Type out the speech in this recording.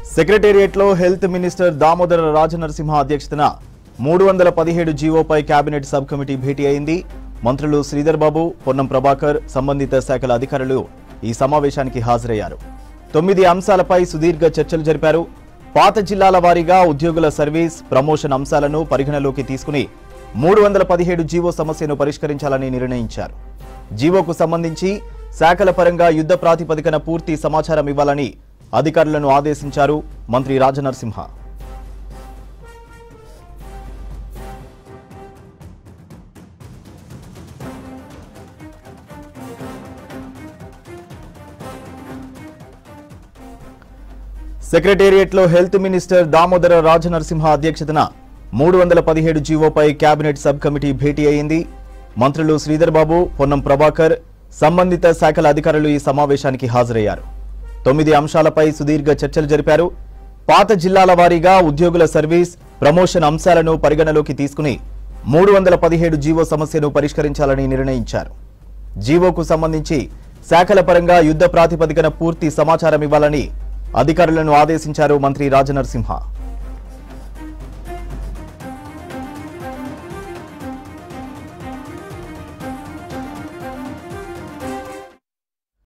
సెక్రటేరియట్లో health minister Damodara Rajanarasimha అధ్యక్షతన మూడు వందల పదిహేడు జీవోపై కేబినెట్ సబ్ కమిటీ భేటీ అయింది మంత్రులు శ్రీధర్ బాబు పొన్నం ప్రభాకర్ సంబంధిత శాఖల అధికారులు ఈ సమావేశానికి హాజరయ్యారు తొమ్మిది అంశాలపై సుదీర్ఘ చర్చలు జరిపారు పాత జిల్లాల వారీగా ఉద్యోగుల సర్వీస్ ప్రమోషన్ అంశాలను పరిగణలోకి తీసుకుని మూడు వందల పదిహేడు జీవో సమస్యను పరిష్కరించాలని నిర్ణయించారు జీవోకు సంబంధించి శాఖల పరంగా యుద్ధ ప్రాతిపదికన పూర్తి సమాచారం ఇవ్వాలని అధికారులను ఆదేశించారు మంత్రి రాజనరసింహ సెక్రటేరియట్లో హెల్త్ మినిస్టర్ దామోదర రాజనరసింహ అధ్యక్షతన మూడు వందల పదిహేడు జీవోపై కేబినెట్ సబ్ కమిటీ భేటీ అయింది మంత్రులు శ్రీధర్ బాబు పొన్నం ప్రభాకర్ సంబంధిత శాఖల అధికారులు ఈ సమావేశానికి హాజరయ్యారు తొమ్మిది అంశాలపై సుదీర్ఘ చర్చలు జరిపారు పాత జిల్లాల వారీగా ఉద్యోగుల సర్వీస్ ప్రమోషన్ అంశాలను పరిగణలోకి తీసుకుని మూడు వందల పదిహేడు జీవో సమస్యను పరిష్కరించాలని నిర్ణయించారు జీవోకు సంబంధించి శాఖల పరంగా యుద్ధ ప్రాతిపదికన పూర్తి సమాచారం ఇవ్వాలని అధికారులను ఆదేశించారు మంత్రి రాజనరసింహ